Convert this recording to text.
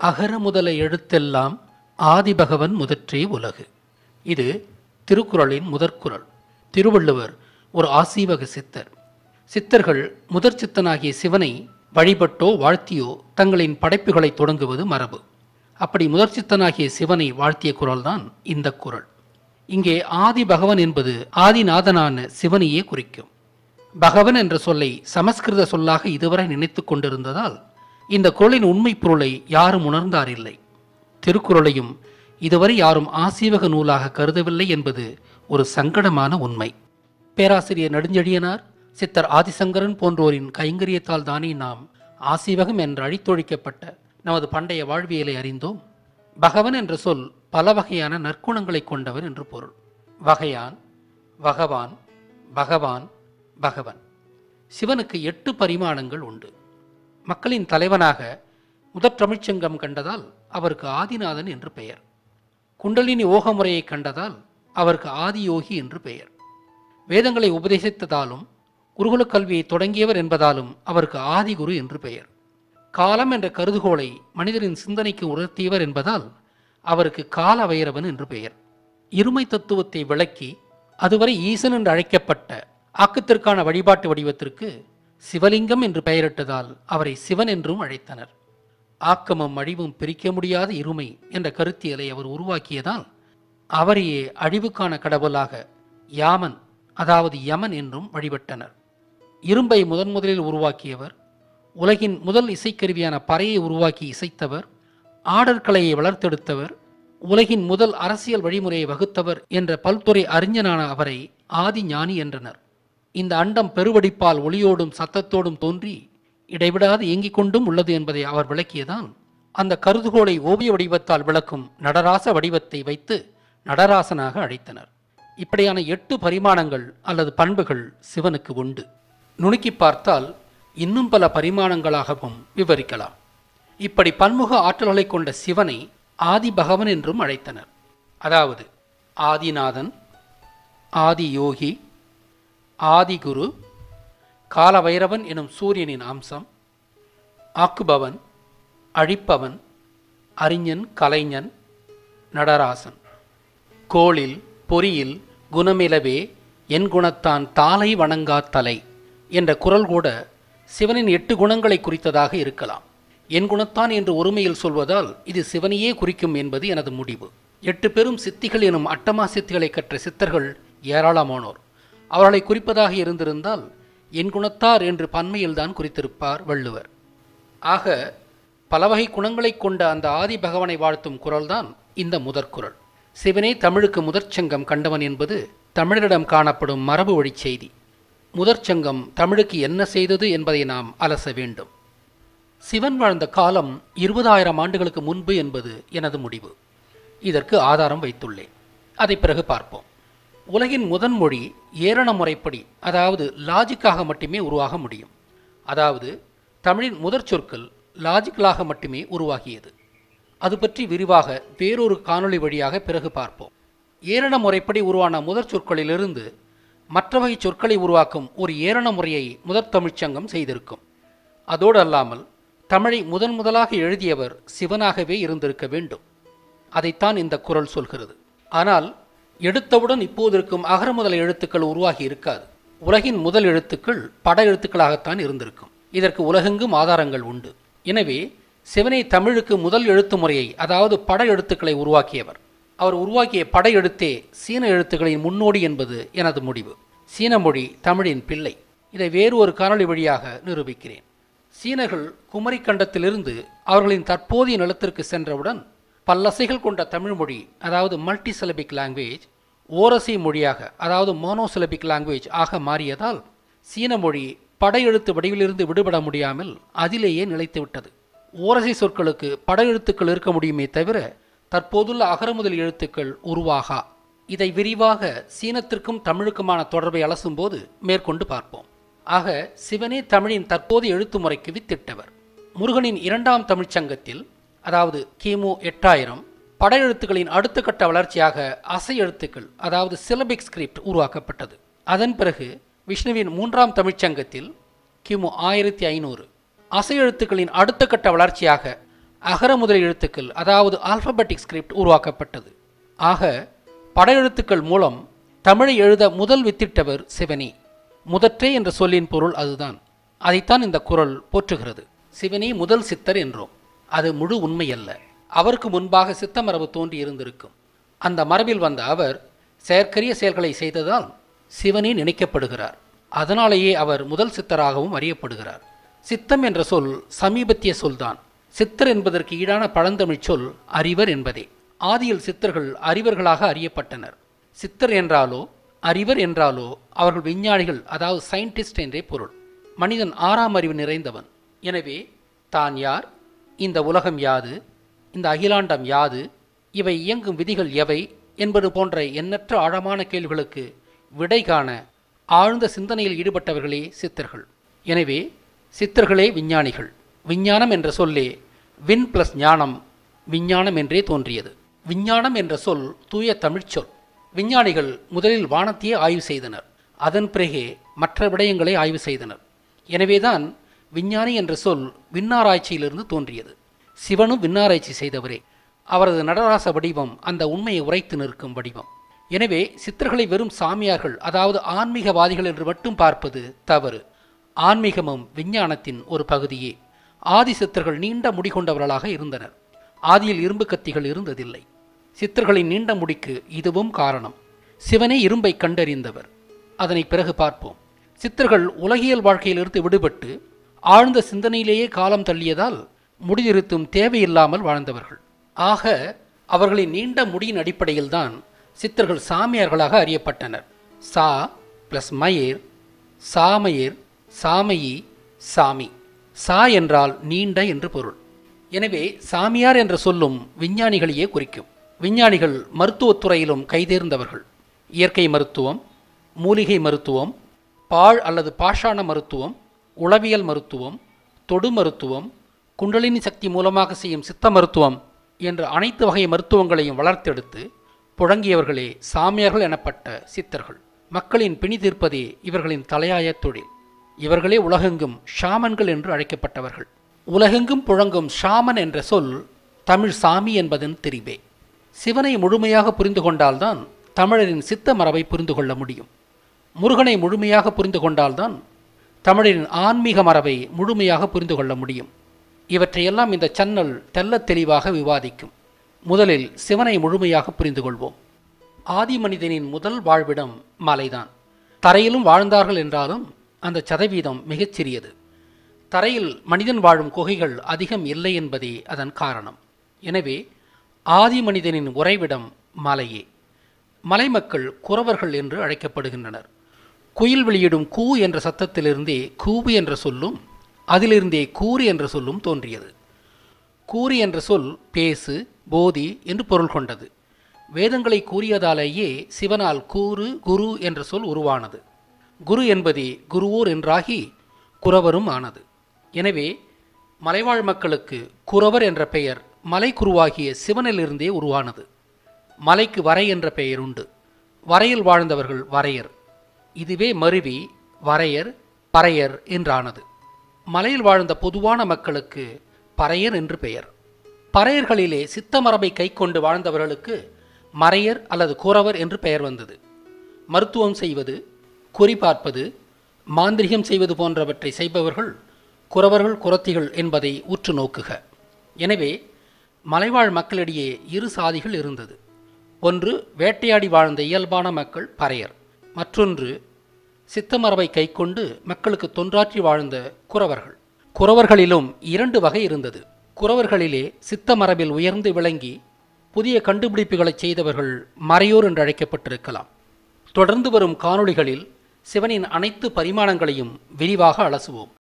அகர முதல எழுத்தெல்லாம் ஆதிபகவன் முதற்றே உலகு இது திருக்குறளின் முதற்குறள் திருவள்ளுவர் ஒரு ஆசீவக சித்தர் சித்தர்கள் முதற் சித்தனாகிய சிவனை வழிபட்டோ வாழ்த்தியோ தங்களின் படைப்புகளை தொடங்குவது மரபு அப்படி முதற் சித்தனாகிய சிவனை வாழ்த்திய குரல்தான் இந்த குறள் இங்கே ஆதி பகவன் என்பது ஆதிநாதனான சிவனையே குறிக்கும் பகவன் என்ற சொல்லை சமஸ்கிருத சொல்லாக இதுவரை நினைத்துக் கொண்டிருந்ததால் இந்த குறளின் உண்மை பொருளை யாரும் உணர்ந்தாரில்லை திருக்குறளையும் இதுவரை யாரும் ஆசீவக நூலாக கருதவில்லை என்பது ஒரு சங்கடமான உண்மை பேராசிரியர் நெடுஞ்செழியனார் சித்தர் ஆதிசங்கரன் போன்றோரின் கைங்கரியத்தால் தானே நாம் ஆசீவகம் என்று அழித்தொழிக்கப்பட்ட நமது பண்டைய வாழ்வியலை அறிந்தோம் பகவன் என்ற சொல் பல வகையான நற்குணங்களை கொண்டவர் என்று பொருள் வகையான் வகவான் பகவான் பகவன் சிவனுக்கு எட்டு பரிமாணங்கள் உண்டு மக்களின் தலைவனாக முதற் தமிழ்ச்சங்கம் கண்டதால் அவருக்கு ஆதிநாதன் என்று பெயர் குண்டலினி ஓக முறையை கண்டதால் அவருக்கு ஆதியோகி என்று பெயர் வேதங்களை உபதேசித்ததாலும் குருகுல கல்வியை தொடங்கியவர் என்பதாலும் அவருக்கு ஆதிகுரு என்று பெயர் காலம் என்ற கருதுகோளை மனிதரின் சிந்தனைக்கு உணர்த்தியவர் என்பதால் அவருக்கு கால வைரவன் என்று பெயர் இருமை தத்துவத்தை விளக்கி அதுவரை ஈசன் என்று அழைக்கப்பட்ட ஆக்கத்திற்கான வழிபாட்டு வடிவத்திற்கு சிவலிங்கம் என்று பெயரிட்டதால் அவரை சிவன் என்றும் அழைத்தனர் ஆக்கமும் அழிவும் பிரிக்க முடியாத இருமை என்ற கருத்தியலை அவர் உருவாக்கியதால் அவரையே அழிவுக்கான கடவுளாக யாமன் அதாவது யமன் என்றும் வழிபட்டனர் இரும்பை முதன் முதலில் உருவாக்கியவர் உலகின் முதல் இசைக்கருவியான பறையை உருவாக்கி இசைத்தவர் ஆடற்கலையை வளர்த்தெடுத்தவர் உலகின் முதல் அரசியல் வழிமுறையை வகுத்தவர் என்ற பல்துறை அறிஞனான அவரை ஆதி ஞானி என்றனர் இந்த அண்டம் பெருவடிப்பால் ஒளியோடும் சத்தத்தோடும் தோன்றி இடைவிடாது இயங்கிக் கொண்டும் உள்ளது என்பதை அவர் விளக்கியதால் அந்த கருதுகோளை ஓவிய வடிவத்தால் விளக்கும் நடராச வடிவத்தை வைத்து நடராசனாக அழைத்தனர் இப்படியான எட்டு பரிமாணங்கள் அல்லது பண்புகள் சிவனுக்கு உண்டு நுணுக்கி பார்த்தால் இன்னும் பல பரிமாணங்களாகவும் விவரிக்கலாம் இப்படி பன்முக ஆற்றல்களை கொண்ட சிவனை ஆதி பகவன் என்றும் அழைத்தனர் அதாவது ஆதிநாதன் ஆதி யோகி ஆதிகுரு காலவைரவன் எனும் சூரியனின் அம்சம் ஆக்குபவன் அழிப்பவன் அறிஞன் கலைஞன் நடராசன் கோளில் பொறியில் குணமிலவே என் குணத்தான் தாளை வணங்கா தலை என்ற குரல் கூட சிவனின் எட்டு குணங்களை குறித்ததாக இருக்கலாம் என் குணத்தான் என்று ஒருமையில் சொல்வதால் இது சிவனையே குறிக்கும் என்பது எனது முடிவு எட்டு பெரும் சித்திகள் எனும் அட்டமா சித்திகளை கற்ற சித்தர்கள் ஏராளமானோர் அவர்களை குறிப்பதாக இருந்திருந்தால் என் குணத்தார் என்று பன்மையில்தான் குறித்திருப்பார் வள்ளுவர் ஆக பல வகை குணங்களைக் கொண்ட அந்த ஆதி பகவனை வாழ்த்தும் குரல்தான் இந்த முதற்குரல் சிவனே தமிழுக்கு முதற்சங்கம் கண்டவன் என்பது தமிழரிடம் காணப்படும் மரபு வழிச் செய்தி முதற்சங்கம் தமிழுக்கு என்ன செய்தது என்பதை நாம் அலச வேண்டும் சிவன் வாழ்ந்த காலம் இருபதாயிரம் ஆண்டுகளுக்கு முன்பு என்பது எனது முடிவு இதற்கு ஆதாரம் வைத்துள்ளேன் அதை பிறகு பார்ப்போம் உலகின் முதன் மொழி ஏரண முறைப்படி அதாவது லாஜிக்காக மட்டுமே உருவாக முடியும் அதாவது தமிழின் முதற் சொற்கள் லாஜிக்கலாக மட்டுமே உருவாகியது அது பற்றி விரிவாக வேறொரு காணொளி வழியாக பிறகு பார்ப்போம் ஏரண முறைப்படி உருவான முதற் சொற்களிலிருந்து மற்ற வகை சொற்களை உருவாக்கும் ஒரு ஏரண முறையை முதற் தமிழ்ச்சங்கம் செய்திருக்கும் அதோடு அல்லாமல் தமிழை முதன் முதலாக எழுதியவர் சிவனாகவே இருந்திருக்க வேண்டும் அதைத்தான் இந்த குரல் சொல்கிறது ஆனால் எடுத்தவுடன் இப்போது இருக்கும் அகர முதல எழுத்துக்கள் உருவாகி இருக்காது உலகின் முதல் எழுத்துக்கள் பட எழுத்துக்களாகத்தான் இருந்திருக்கும் இதற்கு உலகெங்கும் ஆதாரங்கள் உண்டு எனவே சிவனை தமிழுக்கு முதல் எழுத்து முறையை அதாவது பட எழுத்துக்களை உருவாக்கியவர் அவர் உருவாக்கிய பட எழுத்தே சீன எழுத்துக்களின் முன்னோடி என்பது எனது முடிவு சீன மொழி தமிழின் பிள்ளை இதை வேறு ஒரு காணொளி வழியாக நிரூபிக்கிறேன் சீனர்கள் குமரி கண்டத்திலிருந்து அவர்களின் தற்போதைய நிலத்திற்கு சென்றவுடன் பல்லசைகள் கொண்ட தமிழ் மொழி அதாவது மல்டி சிலபிக் லாங்குவேஜ் ஓரசை மொழியாக அதாவது மோனோசிலபிக் லாங்குவேஜ் ஆக மாறியதால் சீன மொழி படையெழுத்து வடிவிலிருந்து விடுபட முடியாமல் அதிலேயே நிலைத்துவிட்டது ஓரசை சொற்களுக்கு படையெழுத்துக்கள் இருக்க முடியுமே தவிர தற்போதுள்ள அகரமுதல் எழுத்துக்கள் உருவாகா இதை விரிவாக சீனத்திற்கும் தமிழுக்குமான தொடர்பை அலசும்போது மேற்கொண்டு பார்ப்போம் ஆக சிவனே தமிழின் தற்போதைய எழுத்து முறைக்கு வித்திட்டவர் முருகனின் இரண்டாம் தமிழ்ச்சங்கத்தில் அதாவது கிமு எட்டாயிரம் பட எழுத்துக்களின் அடுத்த கட்ட வளர்ச்சியாக அசை எழுத்துக்கள் அதாவது சிலபிக் ஸ்கிரிப்ட் உருவாக்கப்பட்டது அதன் பிறகு விஷ்ணுவின் மூன்றாம் தமிழ்ச்சங்கத்தில் கிமு ஆயிரத்தி ஐநூறு அசை எழுத்துக்களின் அடுத்த கட்ட வளர்ச்சியாக அகர முதல் எழுத்துக்கள் அதாவது ஆல்பபெட்டிக் ஸ்கிரிப்ட் உருவாக்கப்பட்டது ஆக படையெழுத்துக்கள் மூலம் தமிழை எழுத முதல் வித்திட்டவர் சிவனி முதற்றே என்ற சொல்லின் பொருள் அதுதான் அதைத்தான் இந்த குறள் போற்றுகிறது சிவனே முதல் சித்தர் என்றோம் அது முழு உண்மை அல்ல அவருக்கு முன்பாக சித்த மரபு தோன்றி இருந்திருக்கும் அந்த மரபில் வந்த அவர் செயற்கரிய செயல்களை செய்ததால் சிவனே நினைக்கப்படுகிறார் அதனாலேயே அவர் முதல் சித்தராகவும் அறியப்படுகிறார் சித்தம் என்ற சொல் சமீபத்திய சொல்தான் சித்தர் என்பதற்கு ஈடான பழந்தமிழ்ச் சொல் அறிவர் என்பதே ஆதியில் சித்தர்கள் அறிவர்களாக அறியப்பட்டனர் சித்தர் என்றாலோ அறிவர் என்றாலோ அவர்கள் விஞ்ஞானிகள் அதாவது சயின்டிஸ்ட் என்றே பொருள் மனிதன் ஆறாம் அறிவு நிறைந்தவன் எனவே தான் யார் இந்த உலகம் யாது இந்த அகிலாண்டம் யாது இவை இயங்கும் விதிகள் எவை என்பது போன்ற எண்ணற்ற ஆழமான கேள்விகளுக்கு விடை காண ஆழ்ந்த சிந்தனையில் ஈடுபட்டவர்களே சித்தர்கள் எனவே சித்தர்களே விஞ்ஞானிகள் விஞ்ஞானம் என்ற சொல்லே வின் பிளஸ் ஞானம் விஞ்ஞானம் என்றே தோன்றியது விஞ்ஞானம் என்ற சொல் தூய தமிழ்ச் சொல் விஞ்ஞானிகள் முதலில் வானத்தையே ஆய்வு செய்தனர் அதன் பிறகே மற்ற விடயங்களை ஆய்வு செய்தனர் எனவேதான் விஞ்ஞானி என்ற சொல் விண்ணாராய்ச்சியிலிருந்து தோன்றியது சிவனும் விண்ணாராய்ச்சி செய்தவரே அவரது நடராச வடிவம் அந்த உண்மையை உரைத்து நிற்கும் வடிவம் எனவே சித்தர்களை வெறும் சாமியார்கள் அதாவது ஆன்மீகவாதிகள் என்று மட்டும் பார்ப்பது தவறு ஆன்மீகமும் விஞ்ஞானத்தின் ஒரு பகுதியே ஆதி சித்தர்கள் நீண்ட முடி கொண்டவர்களாக இருந்தனர் ஆதியில் இரும்பு கத்திகள் இருந்ததில்லை சித்தர்களின் நீண்ட முடிக்கு இதுவும் காரணம் சிவனே இரும்பை கண்டறிந்தவர் அதனை பிறகு பார்ப்போம் சித்தர்கள் உலகியல் வாழ்க்கையிலிருந்து விடுபட்டு ஆழ்ந்த சிந்தனையிலேயே காலம் தள்ளியதால் முடிதிருத்தும் தேவையில்லாமல் வாழ்ந்தவர்கள் ஆக அவர்களின் நீண்ட முடியின் அடிப்படையில்தான் சித்தர்கள் சாமியார்களாக அறியப்பட்டனர் சா பிளஸ் மயிர் சாமயிர் சாமயி சாமி சா என்றால் நீண்ட என்று பொருள் எனவே சாமியார் என்ற சொல்லும் விஞ்ஞானிகளையே குறிக்கும் விஞ்ஞானிகள் மருத்துவத்துறையிலும் கைதேர்ந்தவர்கள் இயற்கை மருத்துவம் மூலிகை மருத்துவம் பாழ் அல்லது பாஷாண மருத்துவம் உளவியல் மருத்துவம் தொடு மருத்துவம் குண்டலினி சக்தி மூலமாக செய்யும் சித்த மருத்துவம் என்ற அனைத்து வகை மருத்துவங்களையும் வளர்த்தெடுத்து புழங்கியவர்களே சாமியார்கள் எனப்பட்ட சித்தர்கள் மக்களின் பிணி தீர்ப்பதே இவர்களின் தலையாய தொழில் இவர்களே உலகெங்கும் ஷாமன்கள் என்று அழைக்கப்பட்டவர்கள் உலகெங்கும் புழங்கும் ஷாமன் என்ற சொல் தமிழ் சாமி என்பதன் திரிவே சிவனை முழுமையாக புரிந்து கொண்டால்தான் தமிழரின் சித்த மரபை புரிந்து கொள்ள முடியும் முருகனை முழுமையாக புரிந்து கொண்டால்தான் தமிழரின் ஆன்மீக மரபை முழுமையாக புரிந்து கொள்ள முடியும் இவற்றையெல்லாம் இந்த சன்னல் தெள்ளத் தெளிவாக விவாதிக்கும் முதலில் சிவனை முழுமையாக புரிந்து கொள்வோம் ஆதி மனிதனின் முதல் வாழ்விடம் மலைதான் தரையிலும் வாழ்ந்தார்கள் என்றாலும் அந்த சதவீதம் மிகச் சிறியது தரையில் மனிதன் வாழும் குகைகள் அதிகம் இல்லை என்பதே அதன் காரணம் எனவே ஆதி மனிதனின் உறைவிடம் மலையே மலை மக்கள் குறவர்கள் என்று அழைக்கப்படுகின்றனர் குயில் வெளியிடும் கூ என்ற சத்தத்திலிருந்தே கூவு என்ற சொல்லும் அதிலிருந்தே கூறு என்ற சொல்லும் தோன்றியது கூறு என்ற சொல் பேசு போதி என்று பொருள் கொண்டது வேதங்களை கூறியதாலேயே சிவனால் கூறு குரு என்ற சொல் உருவானது குரு என்பதே குருவோர் என்றாகி குறவரும் ஆனது எனவே மலைவாழ் மக்களுக்கு குறவர் என்ற பெயர் மலைக்குருவாகிய சிவனிலிருந்தே உருவானது மலைக்கு வரை என்ற பெயர் உண்டு வரையில் வாழ்ந்தவர்கள் வரையர் இதுவே மருவி வரையர் பறையர் என்றானது மலையில் வாழ்ந்த பொதுவான மக்களுக்கு பறையர் என்று பெயர் பறையர்களிலே சித்த மரபை கைக்கொண்டு வாழ்ந்தவர்களுக்கு மறையர் அல்லது குறவர் என்று பெயர் வந்தது மருத்துவம் செய்வது குறி பார்ப்பது மாந்திரிகம் செய்வது போன்றவற்றை செய்பவர்கள் குறவர்கள் குரத்திகள் என்பதை உற்று நோக்குக எனவே மலைவாழ் மக்களிடையே இரு சாதிகள் இருந்தது ஒன்று வேட்டையாடி வாழ்ந்த இயல்பான மக்கள் பறையர் மற்றொன்று சித்தமரபை கைக்கொண்டு மக்களுக்கு தொன்றாற்றி வாழ்ந்த குறவர்கள் குறவர்களிலும் இரண்டு வகை இருந்தது குறவர்களிலே சித்த மரபில் உயர்ந்து விளங்கி புதிய கண்டுபிடிப்புகளை செய்தவர்கள் மறையோர் என்று அழைக்கப்பட்டிருக்கலாம் தொடர்ந்து வரும் காணொளிகளில் சிவனின் அனைத்து பரிமாணங்களையும் விரிவாக அலசுவோம்